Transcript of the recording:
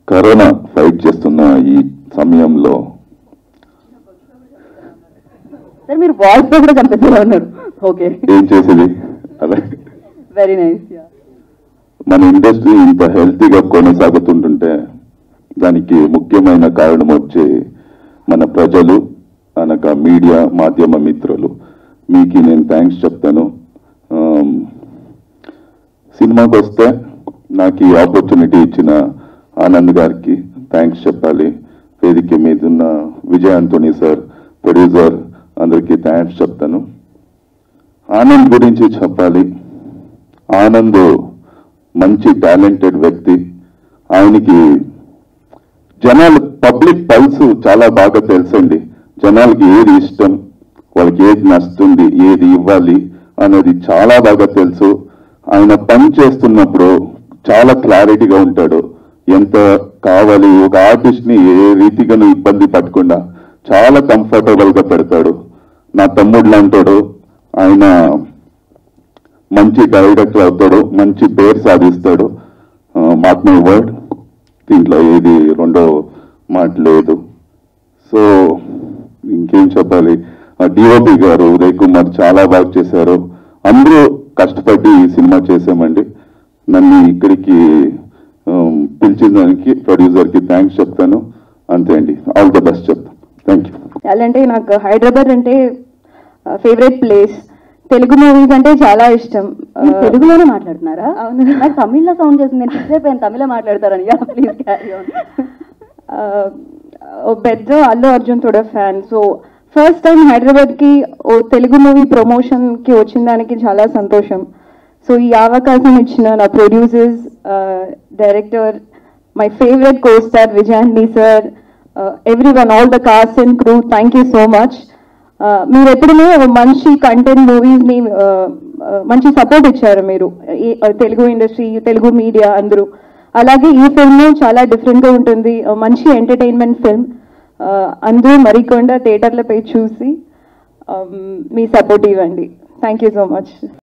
Corona fight చేస్తున్న ఈ సమయంలో సార్ మీరు వాయిస్ లో కూడా కనిపిస్తూనే ఉన్నారు ఓకే ఏం చేసేది అలా వెరీ నైస్ మన ఇండస్ట్రీ ఇంత హెల్తీగా కొనసాగుతుంటుంటే దానికి ముఖ్యమైన కారణం వచ్చి మన ప్రజలు అనక మీడియా మాధ్యమ మిత్రులు మీకు నేను థ్యాంక్స్ చెప్తాను ఆమ్, సినిమాకి వస్తే నాకు ఈ ఆపర్చునిటీ ఇచ్చిన ఆనంద్ గారికి థ్యాంక్స్ చెప్పాలి వేదిక మీద ఉన్న విజయ్ ఆంటోనీ సార్ ప్రొడ్యూసర్ అందరికీ థ్యాంక్స్ చెప్తాను ఆనంద్ గురించి చెప్పాలి ఆనంద్ మంచి టాలెంటెడ్ వ్యక్తి ఆయనకి జనాలు పబ్లిక్ పల్స్ చాలా బాగా తెలుసండి జనాలకి ఏది ఇష్టం వాళ్ళకి ఏది నచ్చుతుంది ఏది ఇవ్వాలి అనేది చాలా బాగా తెలుసు ఆయన పని చేస్తున్నప్పుడు చాలా క్లారిటీగా ఉంటాడు ఎంత కావాలి ఒక ఆర్టిస్ట్ ని ఏ రీతిగాను ఇబ్బంది పడకుండా చాలా కంఫర్టబుల్ గా పెడతాడు నా తమ్ముడు లాంటాడు ఆయన మంచి డైరెక్టర్ అవుతాడు మంచి పేరు సాధిస్తాడు మాట్ మై వర్డ్ దీంట్లో ఏది రెండో మాట లేదు సో ఇంకేం చెప్పాలి డిఓపి గారు ఉదయ్ కుమార్ చాలా బాగా చేశారు అందరూ కష్టపడి ఈ సినిమా చేశామండి నన్ను ఇక్కడికి ఉమ్, పిలిచిన దానికి ప్రొడ్యూసర్కి థ్యాంక్స్ చెప్తాను అంతే అండి ఆల్ ద బెస్ట్ చెప్తాను థ్యాంక్ యూ అంటే నాకు హైదరాబాద్ అంటే ఫేవరెట్ ప్లేస్ తెలుగు మూవీస్ అంటే చాలా ఇష్టం మీరు తెలుగులోనే మాట్లాడుతున్నారా అవును. నాకు తమిళ్లో సౌండ్ చేసింది నేను ఫిక్స్ అయిపోయాను తమిళ మాట్లాడతారని యా ప్లీజ్ క్యారీ ఆన్ ఓ పెద్ద అల్లు అర్జున్ తోడ fan so first time Hyderabad కి ఓ తెలుగు మూవీ ప్రమోషన్ కి వచ్చిన దానికి చాలా సంతోషం సో ఈ అవకాశం ఇచ్చిన నా producers director my favourite co star విజయాండి sir everyone all the cast and crew thank you so much మీరు ఎప్పుడూ మంచి కంటెంట్ మూవీస్ ని uh, uh, మంచి సపోర్ట్ ఇచ్చారు మీరు ఈ, uh, Telugu industry Telugu media అందరూ అలాగే ఈ ఫిల్మ్ చాలా డిఫరెంట్ గా ఉంటుంది Uh, మంచి ఎంటర్టైన్మెంట్ ఫిల్మ్ అందరూ మరికొండ థియేటర్లపై చూసి um, మీ సపోర్ట్ ఇవ్వండి థ్యాంక్ యూ సో మచ్